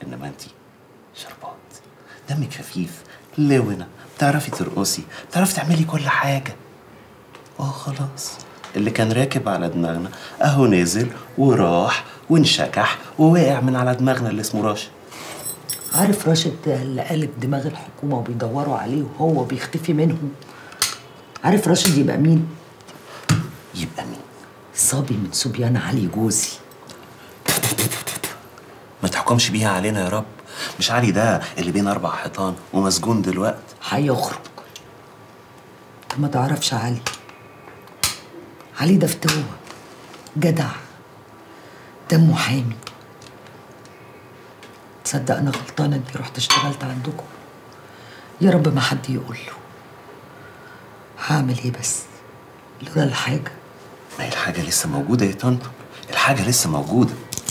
انما انت شربات دمك خفيف لونة بتعرفي ترقصي بتعرفي تعملي كل حاجة اه خلاص اللي كان راكب على دماغنا اهو نزل وراح وانشكح ووقع من على دماغنا اللي اسمه راشد عارف راشد ده اللي قالب دماغ الحكومة وبيدوروا عليه وهو بيختفي منهم عارف راشد يبقى مين؟ يبقى مين؟ صبي من صبيان علي جوزي ما تحكمش بيها علينا يا رب مش علي ده اللي بين اربع حيطان ومسجون دلوقتي هيخرج انت ما تعرفش علي علي ده فتوة جدع دمه حامي تصدق انا غلطانه اني رحت اشتغلت عندكم يا رب ما حد يقول له هعمل ايه بس لولا الحاجه ما هي الحاجة لسه موجودة يا طنط الحاجة لسه موجودة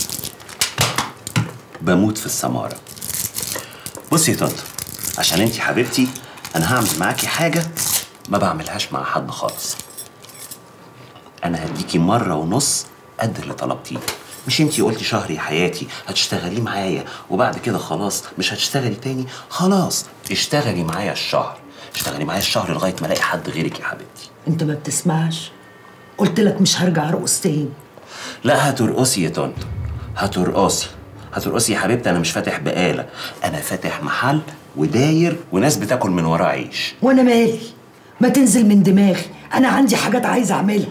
بموت في السمارة بصي يا طنط عشان انتي حبيبتي انا هعمل معاكي حاجة ما بعملهاش مع حد خالص انا هديكي مرة ونص قد اللي طلبتيه مش انتي قلتي شهر يا حياتي هتشتغلي معايا وبعد كده خلاص مش هتشتغلي تاني خلاص اشتغلي معايا الشهر اشتغلي معايا الشهر لغاية ما الاقي حد غيرك يا حبيبتي انت ما بتسمعش قلت لك مش هرجع ارقص تاني لا هترقصي يا طنط هترقصي هترقصي يا حبيبتي انا مش فاتح بقاله انا فاتح محل وداير وناس بتاكل من وراه عيش وانا مالي ما تنزل من دماغي انا عندي حاجات عايزه اعملها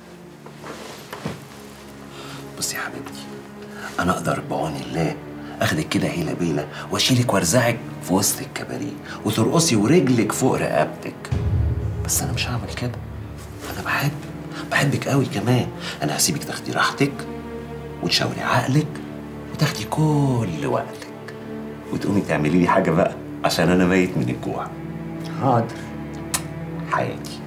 بصي يا حبيبتي انا اقدر بعون الله اخدك كده هيله بيله واشيلك وارزعك في وسط الكباريه وترقصي ورجلك فوق رقبتك بس انا مش هعمل كده انا بحب بحبك قوي كمان انا هسيبك تاخدي راحتك وتشاوري عقلك وتاخدي كل وقتك وتقومي تعملي لي حاجه بقى عشان انا ميت من الجوع حاضر حياتي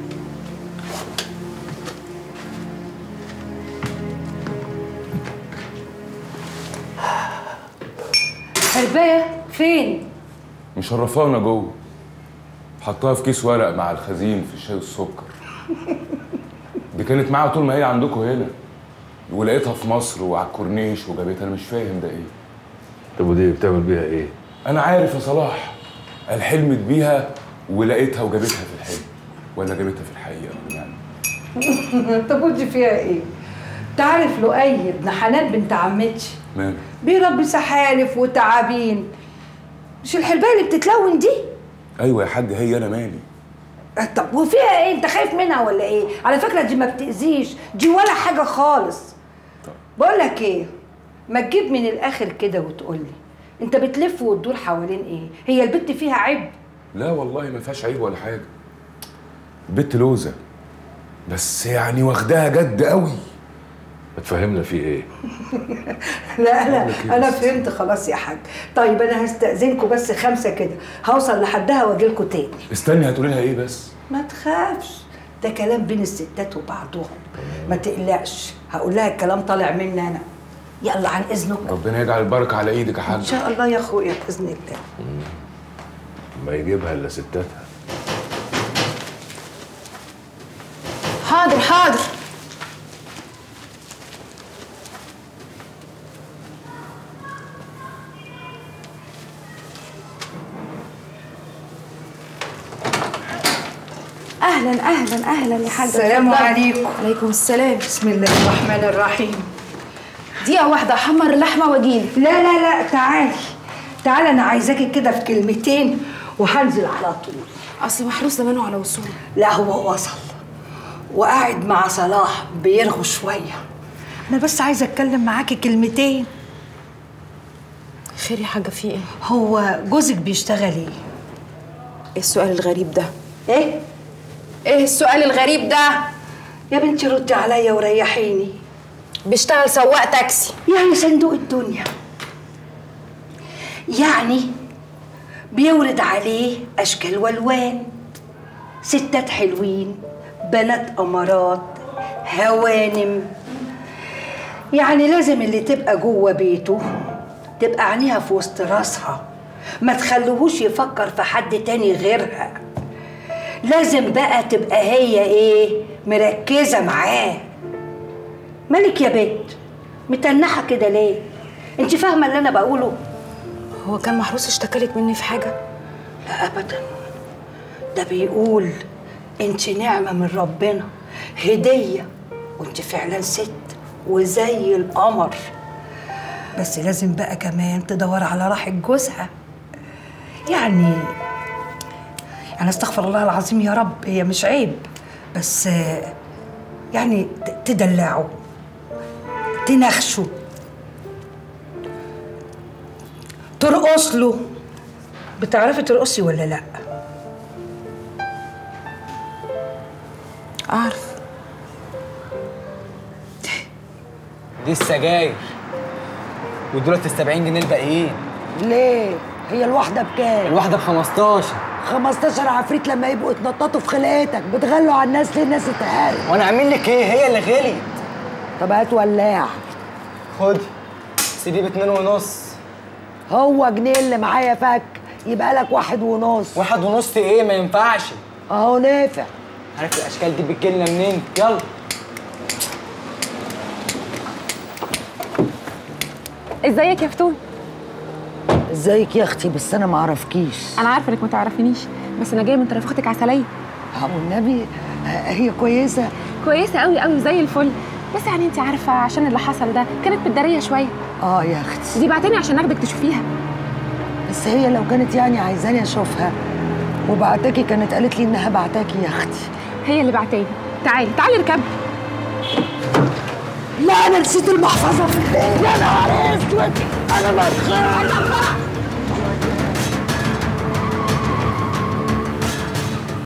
حرباية فين؟ مشرفانا جوه حطها في كيس ورق مع الخزين في الشاي والسكر دي كانت معاها طول ما هي عندكم هنا ولقيتها في مصر وعلى الكورنيش وجابتها انا مش فاهم ده ايه طب ودي بتعمل بيها ايه؟ انا عارف يا صلاح قال حلمت بيها ولقيتها وجابتها في الحلم ولا جابتها في الحقيقه يعني طب ودي فيها ايه؟ تعرف لؤي ابن حنان بنت عمتي ماله بيربي سحالف وتعابين مش الحرباية اللي بتتلون دي؟ ايوه يا حاج هي انا مالي طب وفيها ايه؟ انت خايف منها ولا ايه؟ على فكرة دي ما بتأذيش دي ولا حاجة خالص بقول لك ايه؟ ما تجيب من الاخر كده وتقول لي انت بتلف وتدور حوالين ايه؟ هي البت فيها عيب لا والله ما فيهاش عيب ولا حاجه بنت لوزه بس يعني واخداها جد قوي هتفهمنا في ايه؟ لا انا أقول لك إيه انا بس؟ فهمت خلاص يا حاج طيب انا هستأذنكم بس خمسة كده هوصل لحدها واجيلكوا تاني استني هتقولي لها ايه بس ما تخافش ده كلام بين الستات وبعضهم ما تقلقش هقول لها الكلام طالع مني انا يلا عن اذنكم ربنا يجعل البركه على ايدك يا ان حاج شاء الله يا اخويا باذن الله ما يجيبها الا ستاتها حاضر حاضر اهلا اهلا اهلا يا حاجه السلام اتفضلي. عليكم. عليكم السلام بسم الله الرحمن الرحيم دقيقه واحده احمر اللحمه واجيلك لا لا لا تعالي تعالي انا عايزاكي كده في كلمتين وهنزل على طول اصل محروس زمانه على وصول لا هو وصل وقاعد مع صلاح بيرغوا شويه انا بس عايزه اتكلم معاكي كلمتين خير يا حاجه في ايه هو جوزك بيشتغل ايه ايه السؤال الغريب ده ايه ايه السؤال الغريب ده يا بنتي ردي عليا وريحيني بيشتغل سواق تاكسي يعني صندوق الدنيا يعني بيورد عليه اشكال والوان ستات حلوين بنات امارات هوانم يعني لازم اللي تبقى جوه بيته تبقى عينيها في وسط راسها ما تخلوهوش يفكر في حد تاني غيرها لازم بقى تبقى هي ايه مركزه معاه مالك يا بنت متنحه كده ليه انت فاهمه اللي انا بقوله هو كان محروس اشتكالك مني في حاجه لا ابدا ده بيقول انت نعمه من ربنا هديه وانت فعلا ست وزي القمر بس لازم بقى كمان تدور على راحه جوزها يعني يعني استغفر الله العظيم يا رب هي مش عيب بس آه، يعني ت- تدلعه تنخشه ترقص له بتعرفي ترقصي ولا لا اعرف دي السجاير ودولت ال 70 جنيه الباقيين ليه هي الواحده بكام الواحده ب 15 15 عفريت لما يبقوا اتنططوا في خلقتك بتغلوا على الناس ليه الناس تتهالي وانا اعمل لك ايه هي اللي غليت طب هات ولاع خدي سيدي باتنين ونص هو جنيه اللي معايا فك يبقى لك واحد ونص واحد ونص ايه ما ينفعش اهو نافع عارف الاشكال دي بتجيلنا منين يلا ازيك يا فتون ازيك يا اختي بس انا ما اعرفكيش انا عارفه انك ما تعرفينيش بس انا جايه من طرف اختك عسليه ها والنبي آه، هي كويسه كويسه قوي قوي زي الفل بس يعني انت عارفه عشان اللي حصل ده كانت متداريه شويه اه يا اختي دي بعتني عشان اخدك تشوفيها بس هي لو كانت يعني عايزاني اشوفها وبعتكي كانت قالت لي انها بعتاكي يا اختي هي اللي بعتاني تعالي تعالي اركبي لا انا نسيت المحفظه في البيت يا نهار اسود انا متخيل